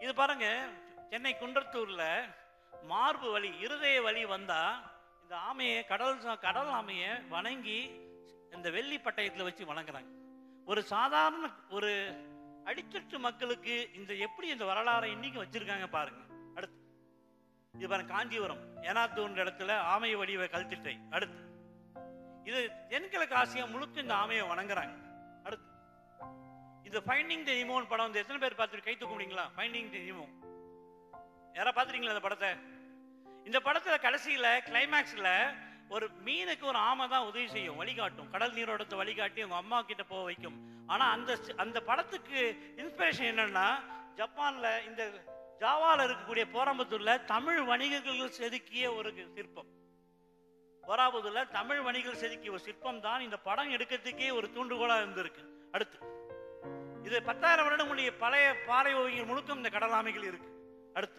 இது பாருங்க சென்னை குன்றத்தூர்ல மார்பு வலி இருதய வலி வந்தா இந்த ஆமையை கடல் சா- கடல் ஆமையை வணங்கி இந்த வெள்ளி பட்டயத்துல வச்சு வணங்குறாங்க ஒரு சாதாரண ஒரு அடித்தட்டு மக்களுக்கு இந்த எப்படி இந்த வரலாறை இன்னைக்கு வச்சிருக்காங்க பாருங்க அடுத்து இது பாருங்க காஞ்சிபுரம் ஏனாத்தூர் இடத்துல ஆமை வடிவ கல்திட்டை அடுத்து இது தென்கிழக்கு ஆசியா முழுக்க இந்த ஆமையை வணங்குறாங்க அடுத்து இந்த ஃபைண்டிங் தி நிமோன் படம் வந்து எத்தனை பேர் பார்த்துட்டு கை தூக்க முடியுங்களா ஃபைண்டிங் தி நிமோ யாரா பார்த்துருக்கீங்களா இந்த படத்தை இந்த படத்துல கடைசியில கிளைமேக்ஸ்ல ஒரு மீனுக்கு ஒரு ஆமை தான் உதவி செய்யும் வழிகாட்டும் கடல் நீரோட்டத்தை வழிகாட்டி உங்க அம்மா கிட்ட போக வைக்கும் ஆனா அந்த சி- அந்த படத்துக்கு இன்ஸ்பிரேஷன் என்னன்னா ஜப்பான்ல இந்த ஜாவால இருக்கக்கூடிய போராம்பத்தூர்ல தமிழ் வணிகர்கள் செதுக்கிய ஒரு சிற்பம் போராபுதூர்ல தமிழ் வணிகர்கள் செதுக்கிய ஒரு சிற்பம் தான் இந்த படம் எடுக்கிறதுக்கே ஒரு தூண்டுகோலா இருந்திருக்கு அடுத்து இது பத்தாயிரம் வருடம் உடைய பழைய பாறை ஓவியங்கள் முழுக்கும் இந்த கடல் ஆமைகள் இருக்கு அடுத்து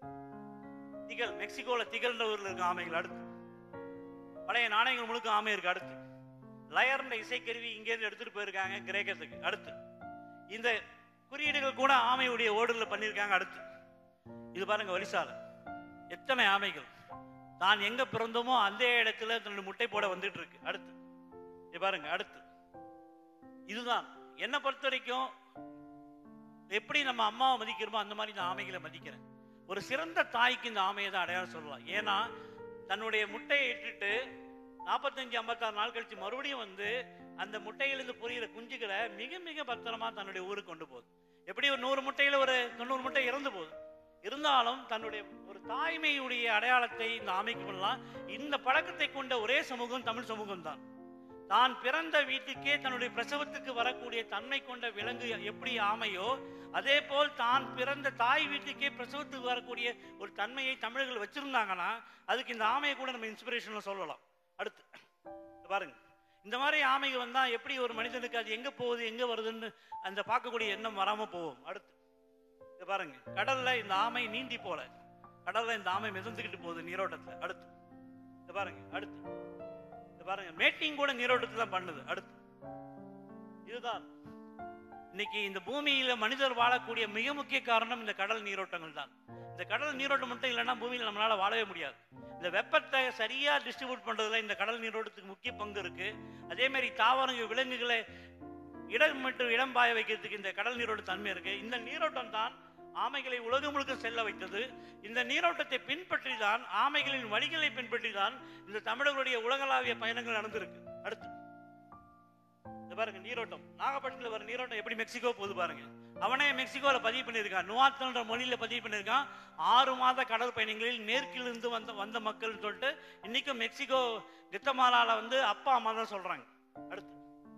திகழ் மெக்சிகோல திகழ்ன்ற ஊர்ல இருக்க ஆமைகள் அடுத்து பழைய நாணயங்கள் முழுக்க ஆமை இருக்கு அடுத்து லயர்ன்ற இசைக்கருவி இங்கேருந்து எடுத்துட்டு போயிருக்காங்க கிரேக்கத்துக்கு அடுத்து இந்த குறியீடுகள் கூட ஆமையுடைய ஓடுல பண்ணியிருக்காங்க அடுத்து இது பாருங்க வலிசாலை எத்தனை ஆமைகள் தான் எங்க பிறந்தோமோ அந்த இடத்துல தன்னுடைய முட்டை போட வந்துட்டு இருக்கு அடுத்து இது பாருங்க அடுத்து இதுதான் என்னை பொறுத்த வரைக்கும் எப்படி நம்ம அம்மாவை மதிக்கிறோமோ அந்த மாதிரி இந்த ஆமைகளை மதிக்கிறேன் ஒரு சிறந்த தாய்க்கு இந்த ஆமையை தான் அடையாளம் சொல்லலாம் ஏன்னா தன்னுடைய முட்டையை இட்டுட்டு நாற்பத்தஞ்சு ஐம்பத்தாறு நாள் கழிச்சு மறுபடியும் வந்து அந்த முட்டையிலிருந்து பொரியிற குஞ்சுகளை மிக மிக பத்திரமா தன்னுடைய ஊருக்கு கொண்டு போகுது எப்படி ஒரு நூறு முட்டையில ஒரு தொண்ணூறு முட்டை இறந்து போகுது இருந்தாலும் தன்னுடைய ஒரு தாய்மையுடைய அடையாளத்தை இந்த ஆமைக்கு பண்ணலாம் இந்த பழக்கத்தை கொண்ட ஒரே சமூகம் தமிழ் சமூகம் தான் தான் பிறந்த வீட்டுக்கே தன்னுடைய பிரசவத்துக்கு வரக்கூடிய தன்மை கொண்ட விலங்கு எப்படி ஆமையோ அதே போல் தான் பிறந்த தாய் வீட்டுக்கே பிரசவத்துக்கு வரக்கூடிய ஒரு தன்மையை தமிழர்கள் வச்சிருந்தாங்கன்னா அதுக்கு இந்த ஆமையை கூட நம்ம இன்ஸ்பிரேஷன்ல சொல்லலாம் அடுத்து இங்க பாருங்க இந்த மாதிரி ஆமைகள் வந்தா எப்படி ஒரு மனிதனுக்கு அது எங்க போகுது எங்க வருதுன்னு அந்த பார்க்கக்கூடிய எண்ணம் வராம போகும் அடுத்து இங்க பாருங்க கடல்ல இந்த ஆமை நீந்தி போல கடல்ல இந்த ஆமை மிதந்துக்கிட்டு போகுது நீரோட்டத்துல அடுத்து இங்க பாருங்க அடுத்து இங்க பாருங்க மேட்டிங் கூட நீரோட்டத்துல தான் பண்ணுது அடுத்து இதுதான் இன்னைக்கு இந்த பூமியில மனிதர் வாழக்கூடிய மிக முக்கிய காரணம் இந்த கடல் நீரோட்டங்கள் தான் இந்த கடல் நீரோட்டம் மட்டும் இல்லைன்னா பூமியில நம்மளால வாழவே முடியாது இந்த வெப்பத்தை சரியா டிஸ்ட்ரிபியூட் பண்றதுல இந்த கடல் நீரோட்டத்துக்கு முக்கிய பங்கு இருக்கு அதே மாதிரி தாவரங்கள் விலங்குகளை இடம் மற்றும் இடம் பாய வைக்கிறதுக்கு இந்த கடல் நீரோட்ட தன்மை இருக்கு இந்த நீரோட்டம் தான் ஆமைகளை உலகம் முழுக்க செல்ல வைத்தது இந்த நீரோட்டத்தை பின்பற்றி தான் ஆமைகளின் வழிகளை பின்பற்றி தான் இந்த தமிழர்களுடைய உலகளாவிய பயணங்கள் நடந்திருக்கு அடுத்து இந்த பாருங்க நீரோட்டம் நாகப்பட்டினத்தில் வர நீரோட்டம் எப்படி மெக்சிகோ போகுது பாருங்க அவனே மெக்சிகோல பதிவு பண்ணியிருக்கான் நுவாத்தன்ற மொழியில பதிவு பண்ணியிருக்கான் ஆறு மாத கடல் பயணங்களில் மேற்கிலிருந்து வந்த வந்த மக்கள்னு சொல்லிட்டு இன்னைக்கும் மெக்சிகோ கித்தமாலால வந்து அப்பா அம்மா தான் சொல்றாங்க அடுத்து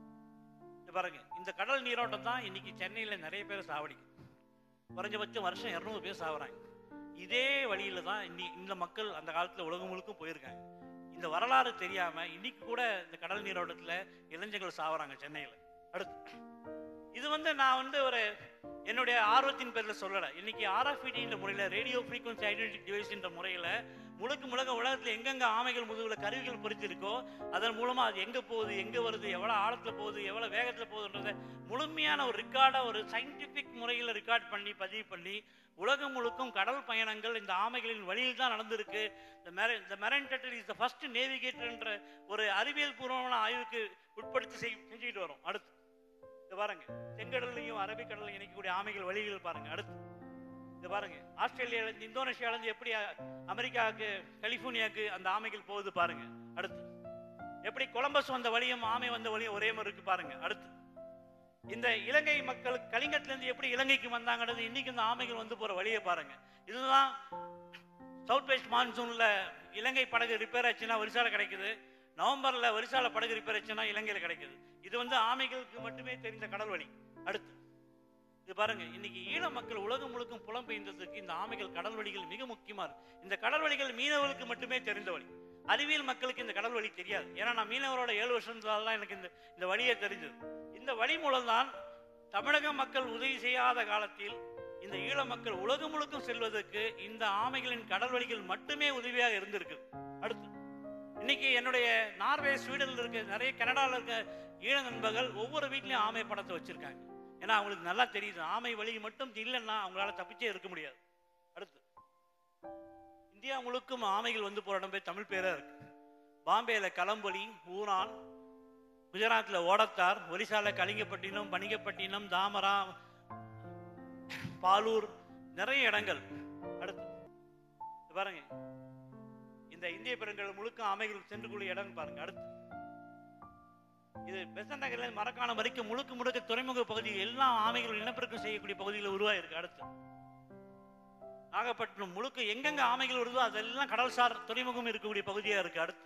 இது பாருங்க இந்த கடல் நீரோட்டம் தான் இன்னைக்கு சென்னையில நிறைய பேர் சாவடிக்கும் குறைஞ்சபட்சம் வருஷம் இரநூறு பேர் சாவறாங்க இதே வழியில தான் இன்னி இந்த மக்கள் அந்த காலத்துல உலகம் முழுக்கும் போயிருக்காங்க இந்த வரலாறு தெரியாம இன்னைக்கு கூட இந்த கடல் நீரோட்டத்துல இளைஞர்கள் சாவறாங்க சென்னையில அடுத்து இது வந்து நான் வந்து ஒரு என்னுடைய ஆர்வத்தின் பேர்ல சொல்லல இன்னைக்கு ஆர்எஃப்இடின்ற முறையில ரேடியோ ஃப்ரீக்வன்சி ஐடென்டி டிவைஸ்ன்ற முறையில முழுக்க முழுக்க உலகத்துல எங்கெங்க ஆமைகள் முதுகுல கருவிகள் பொறிச்சிருக்கோ அதன் மூலமா அது எங்க போகுது எங்க வருது எவ்வளவு ஆழத்துல போகுது எவ்வளவு வேகத்துல போகுதுன்றத முழுமையான ஒரு ரெக்கார்டா ஒரு சயின்டிபிக் முறையில் ரெக்கார்ட் பண்ணி பதிவு பண்ணி உலகம் முழுக்கும் கடல் பயணங்கள் இந்த ஆமைகளின் வழியில் தான் நடந்திருக்கு இந்த மெர இந்த மெரன் டெட்டல் இஸ் த ஃபர்ஸ்ட் நேவிகேட்டர்ன்ற ஒரு அறிவியல் பூர்வமான ஆய்வுக்கு உட்படுத்தி செய் செஞ்சுக்கிட்டு வரோம் அடுத்து இது பாருங்க செங்கடல்லையும் அரபிக்கடலையும் இணைக்கக்கூடிய ஆமைகள் வழிகள் பாருங்க அடுத்து இது பாருங்க ஆஸ்திரேலியால இருந்து இந்தோனேஷியால இருந்து எப்படி அ- அமெரிக்காவுக்கு கலிபோர்னியாவுக்கு அந்த ஆமைகள் போகுது பாருங்க அடுத்து எப்படி கொலம்பஸ் வந்த வழியும் ஆமை வந்த வழியும் ஒரே மாதிரி இருக்கு பாருங்க அடுத்து இந்த இலங்கை மக்கள் கலிங்கத்துல இருந்து எப்படி இலங்கைக்கு வந்தாங்கன்றது இன்னைக்கு இந்த ஆமைகள் வந்து போற வழியை பாருங்க இதுதான் சவுத் வெஸ்ட் மான்சூன்ல இலங்கை படகு ரிப்பேர் ஆச்சுன்னா ஒரிசால கிடைக்குது நவம்பர்ல ஒரிசால படகு ரிப்பேர் ஆச்சுன்னா இலங்கையில கிடைக்குது இது வந்து ஆமைகளுக்கு மட்டுமே தெரிந்த கடல் வழி அடுத்து இது பாருங்க இன்னைக்கு ஈழ மக்கள் உலகம் முழுக்கும் புலம்பெயர்ந்ததுக்கு இந்த ஆமைகள் கடல் வழிகள் மிக முக்கியமா இருக்கு இந்த கடல் வழிகள் மீனவர்களுக்கு மட்டுமே தெரிந்த வழி அறிவியல் மக்களுக்கு இந்த கடல் வழி தெரியாது ஏன்னா நான் மீனவரோட ஏழு வருஷத்தால தான் எனக்கு இந்த இந்த வழியே தெரிஞ்சது இந்த வழி மூலம் தான் தமிழக மக்கள் உதவி செய்யாத காலத்தில் இந்த ஈழ மக்கள் உலகம் முழுக்கும் செல்வதற்கு இந்த ஆமைகளின் கடல் வழிகள் மட்டுமே உதவியாக இருந்திருக்கு அடுத்து இன்னைக்கு என்னுடைய நார்வே ஸ்வீடன்ல இருக்க நிறைய கனடால இருக்க ஈழ நண்பர்கள் ஒவ்வொரு வீட்லயும் ஆமை படத்தை வச்சிருக்காங்க ஏன்னா அவங்களுக்கு நல்லா தெரியுது ஆமை வழி மட்டும் இல்லைன்னா அவங்களால தப்பிச்சே இருக்க முடியாது அடுத்து இந்தியா முழுக்கும் ஆமைகள் வந்து போற இடம் பேர் தமிழ் பேரா இருக்கு பாம்பேல கலம்பொலி ஊரான் குஜராத்தில் ஓடத்தார் ஒரிசால கலிங்கப்பட்டினம் பனிகப்பட்டினம் தாமரா பாலூர் நிறைய இடங்கள் அடுத்து இது பாருங்க இந்த இந்திய பெருங்கடல் முழுக்க ஆமைகள் சென்று கூடிய இடம் பாருங்க அடுத்து இது பெசன் நகர்ல இருந்து மரக்காணம் வரைக்கும் முழுக்க முழுக்க துறைமுக பகுதியில் எல்லா ஆமைகள் இனப்பெருக்கம் செய்யக்கூடிய பகுதியில் உருவாயிருக்கு அடுத்து நாகப்பட்டினம் முழுக்க எங்கெங்க ஆமைகள் வருதோ அதெல்லாம் கடல்சார் துறைமுகம் இருக்கக்கூடிய பகுதியா இருக்கு அடுத்து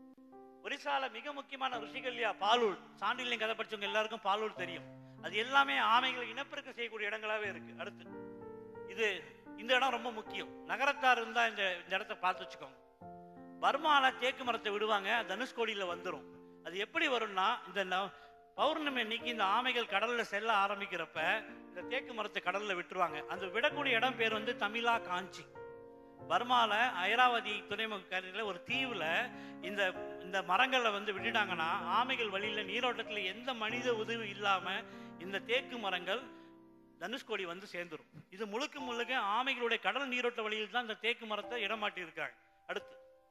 ஒரிசால மிக முக்கியமான ருஷிகல்யா பாலூர் சாண்டிலையும் கதை படிச்சவங்க எல்லாருக்கும் பாலூர் தெரியும் அது எல்லாமே ஆமைகள் இனப்பெருக்கம் செய்யக்கூடிய இடங்களாவே இருக்கு அடுத்து இது இந்த இடம் ரொம்ப முக்கியம் நகரத்தார் இருந்தா இந்த இந்த இடத்த பார்த்து வச்சுக்கோங்க பர்மால தேக்கு மரத்தை விடுவாங்க தனுஷ்கோடியில வந்துடும் அது எப்படி வரும்னா இந்த ந- பௌர்ணமி அன்னைக்கு இந்த ஆமைகள் கடல்ல செல்ல ஆரம்பிக்கிறப்ப இந்த தேக்கு மரத்தை கடல்ல விட்டுருவாங்க அந்த விடக்கூடிய இடம் பேர் வந்து தமிழா காஞ்சி பர்மால ஐராவதி துறைமுக கரையில ஒரு தீவுல இந்த இந்த மரங்களை வந்து விட்டுட்டாங்கன்னா ஆமைகள் வழியில நீரோட்டத்துல எந்த மனித உதவி இல்லாம இந்த தேக்கு மரங்கள் தனுஷ்கோடி வந்து சேர்ந்துரும் இது முழுக்க முழுக்க ஆமைகளுடைய கடல் நீரோட்ட வழியில் தான் இந்த தேக்கு மரத்தை இடமாட்டி இருக்காங்க அடுத்து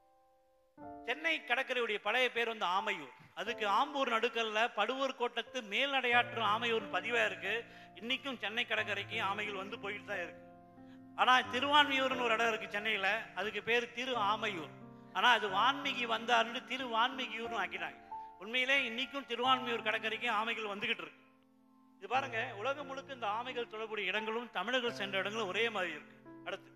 சென்னை கடற்கரையுடைய பழைய பேர் வந்து ஆமையூர் அதுக்கு ஆம்பூர் நடுக்கல்ல படுவூர் கோட்டத்து மேல்நடையாற்று ஆமையூர் பதிவா இருக்கு இன்னைக்கும் சென்னை கடற்கரைக்கு ஆமைகள் வந்து போயிட்டு தான் இருக்கு ஆனா திருவான்மியூர்னு ஒரு இடம் இருக்கு சென்னையில அதுக்கு பேர் திரு ஆமையூர் ஆனா அது வான்மீகி வந்தாருன்னு திரு வான்மீகியூர்னு ஆக்கிட்டாங்க உண்மையிலே இன்னைக்கும் திருவான்மியூர் கடற்கரைக்கு ஆமைகள் வந்துகிட்டு இருக்கு இது பாருங்க உலகம் முழுக்க இந்த ஆமைகள் தொடர்புடைய இடங்களும் தமிழர்கள் சென்ற இடங்களும் ஒரே மாதிரி இருக்கு அடுத்து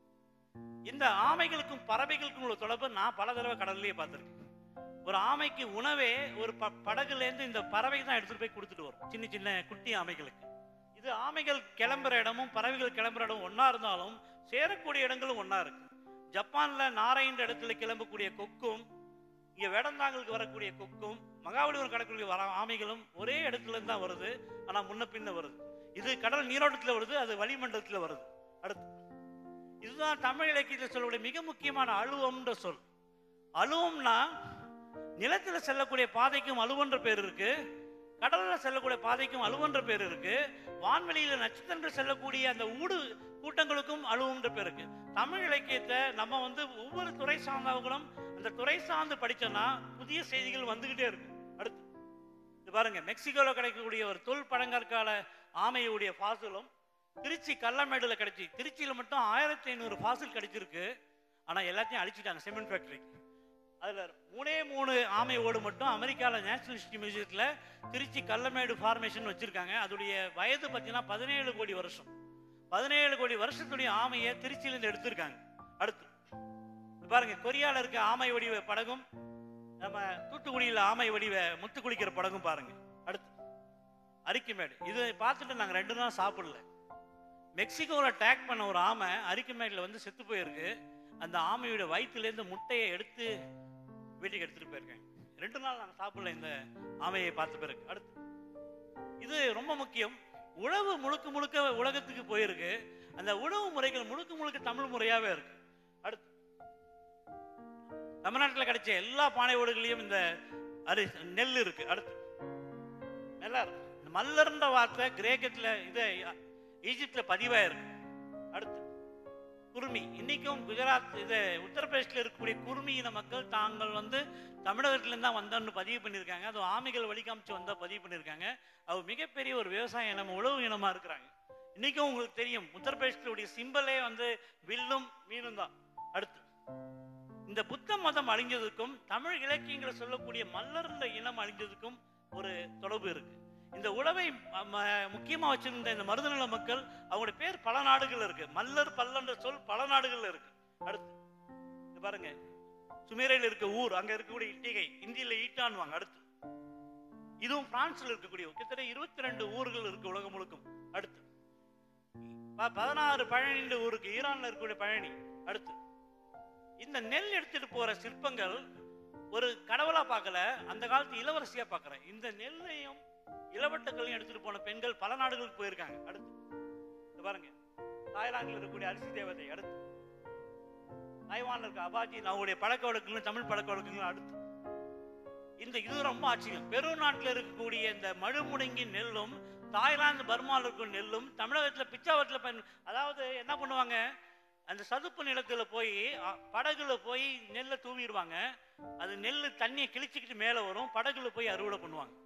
இந்த ஆமைகளுக்கும் பறவைகளுக்கும் உள்ள தொடர்பு நான் பல தடவை கடல்லையே பார்த்துருக்கேன் ஒரு ஆமைக்கு உணவே ஒரு ப படகுல இருந்து இந்த பறவை தான் எடுத்துட்டு போய் கொடுத்துட்டு வரும் சின்ன சின்ன குட்டி ஆமைகளுக்கு இது ஆமைகள் கிளம்புற இடமும் பறவைகள் கிளம்புற இடமும் ஒண்ணா இருந்தாலும் சேரக்கூடிய இடங்களும் ஒண்ணா இருக்கு ஜப்பான்ல நாரைன்ற இடத்துல கிளம்பக்கூடிய கொக்கும் இங்க வேடந்தாங்கலுக்கு வரக்கூடிய கொக்கும் மகாபலிபுரம் கடற்கரைக்கு வர ஆமைகளும் ஒரே இடத்துல இருந்து தான் வருது ஆனா முன்ன பின்ன வருது இது கடல் நீரோட்டத்துல வருது அது வளிமண்டலத்துல வருது அடுத்து இதுதான் தமிழ் இலக்கியத்தில் சொல்லக்கூடிய மிக முக்கியமான அழுவம்ன்ற சொல் அழுவம்னா நிலத்துல செல்லக்கூடிய பாதைக்கும் அழுவன்ற பேர் இருக்கு கடல்ல செல்லக்கூடிய பாதைக்கும் அழுவன்ற பேர் இருக்கு வான்வெளியில நட்சத்திரங்கள் செல்லக்கூடிய அந்த ஊடு கூட்டங்களுக்கும் அழுவன்ற பேர் இருக்கு தமிழ் இலக்கியத்தை நம்ம வந்து ஒவ்வொரு துறை சார்ந்தவர்களும் அந்த துறை சார்ந்து படிச்சோம்னா புதிய செய்திகள் வந்துகிட்டே இருக்கு அடுத்து இது பாருங்க மெக்சிகோல கிடைக்கக்கூடிய ஒரு தொல் பழங்கற்கால ஆமையுடைய ஃபாசிலும் திருச்சி கள்ளமேடுல கிடைச்சி திருச்சியில மட்டும் ஆயிரத்தி ஐநூறு ஃபாசில் கிடைச்சிருக்கு ஆனா எல்லாத்தையும் அழிச்சிட்டாங்க சிமெண்ட் ஃபேக்டரி அதுல மூணே மூணு ஆமை ஓடு மட்டும் அமெரிக்கால நேஷனல் ஹிஸ்டரி மியூசியத்துல திருச்சி கள்ளமேடு ஃபார்மேஷன் வச்சிருக்காங்க அதோடைய வயது பார்த்தீங்கன்னா பதினேழு கோடி வருஷம் பதினேழு கோடி வருஷத்துடைய ஆமையை திருச்சியில இருந்து எடுத்திருக்காங்க அடுத்து இது பாருங்க கொரியால இருக்க ஆமை வடிவ படகும் நம்ம தூத்துக்குடியில ஆமை வடிவ முத்து குளிக்கிற படகும் பாருங்க அடுத்து அரிக்குமேடு இது பார்த்துட்டு நாங்க ரெண்டு நாள் சாப்பிடல மெக்சிகோவில் டேக் பண்ண ஒரு ஆமை அரிக்குமேடில் வந்து செத்து போயிருக்கு அந்த ஆமையோட வயிற்றுலேருந்து முட்டையை எடுத்து வீட்டுக்கு எடுத்துட்டு போயிருக்காங்க ரெண்டு நாள் நாங்கள் சாப்பிடல இந்த ஆமையை பார்த்த பிறகு அடுத்து இது ரொம்ப முக்கியம் உழவு முழுக்க முழுக்க உலகத்துக்கு போயிருக்கு அந்த உணவு முறைகள் முழுக்க முழுக்க தமிழ் முறையாவே இருக்கு அடுத்து தமிழ்நாட்டில் கிடைச்ச எல்லா பானை ஓடுகளையும் இந்த அரி நெல் இருக்கு அடுத்து நல்லா இருக்கு இந்த மல்லர்ன்ற வார்த்தை கிரேக்கத்துல இது ஈஜிப்ட்ல பதிவாயிருக்கு அடுத்து குருமி இன்னைக்கும் குஜராத் இது உத்தரப்பிரதேசில் இருக்கக்கூடிய குருமி இன மக்கள் தாங்கள் வந்து தமிழகத்திலேருந்து தான் வந்தோன்னு பதிவு பண்ணியிருக்காங்க அது ஆமைகள் வழிகாமிச்சு வந்தா பதிவு பண்ணியிருக்காங்க அவர் மிகப்பெரிய ஒரு விவசாய இனம் உழவு இனமா இருக்கிறாங்க இன்னைக்கும் உங்களுக்கு தெரியும் உத்தரப்பிரதேசத்துடைய சிம்பலே வந்து வில்லும் மீனும் தான் அடுத்து இந்த புத்த மதம் அழிஞ்சதுக்கும் தமிழ் இலக்கியங்களை சொல்லக்கூடிய மல்லர்ந்த இனம் அழிஞ்சதுக்கும் ஒரு தொடர்பு இருக்கு இந்த உழவை ம- ம- முக்கியமா வச்சிருந்த இந்த மருதநில மக்கள் அவங்களுடைய பேர் பல நாடுகள்ல இருக்கு மல்லர் பல்லன்ற சொல் பல நாடுகள்ல இருக்கு அடுத்து இது பாருங்க சுமேரையில் இருக்க ஊர் அங்க இருக்கக்கூடிய இட்டிகை இந்தியில ஈட்டான்வாங்க அடுத்து இதுவும் பிரான்ஸ்ல இருக்கக்கூடிய கிட்டத்தட்ட இருபத்தி ரெண்டு ஊர்கள் இருக்கு உலகம் முழுக்கும் அடுத்து ப- பதினாறு பழனின்ற ஊருக்கு ஈரான்ல இருக்கக்கூடிய பழனி அடுத்து இந்த நெல் எடுத்துட்டு போற சிற்பங்கள் ஒரு கடவுளா பார்க்கல அந்த காலத்து இளவரசியா பார்க்கறேன் இந்த நெல்லையும் இளவட்டங்களையும் எடுத்துட்டு போன பெண்கள் பல நாடுகளுக்கு போயிருக்காங்க அடுத்து இது பாருங்க தாய்லாந்தில் இருக்கக்கூடிய அரிசி தேவதை அடுத்து தாய்வான்ல இருக்க அபாஜி அவங்களுடைய பழக்க வழக்கங்களும் தமிழ் பழக்க வழக்கங்களும் அடுத்து இந்த இது ரொம்ப ஆச்சரியம் பெரு நாட்டில் இருக்கக்கூடிய இந்த மழுமுடங்கி நெல்லும் தாய்லாந்து பர்மாவில் இருக்கும் நெல்லும் தமிழகத்தில் பிச்சாவரத்தில் பயன் அதாவது என்ன பண்ணுவாங்க அந்த சதுப்பு நிலத்துல போய் அ, படகுல போய் நெல்லை தூவிடுவாங்க அது நெல் தண்ணியை கிழிச்சிக்கிட்டு மேலே வரும் படகுல போய் அறுவடை பண்ணுவாங்க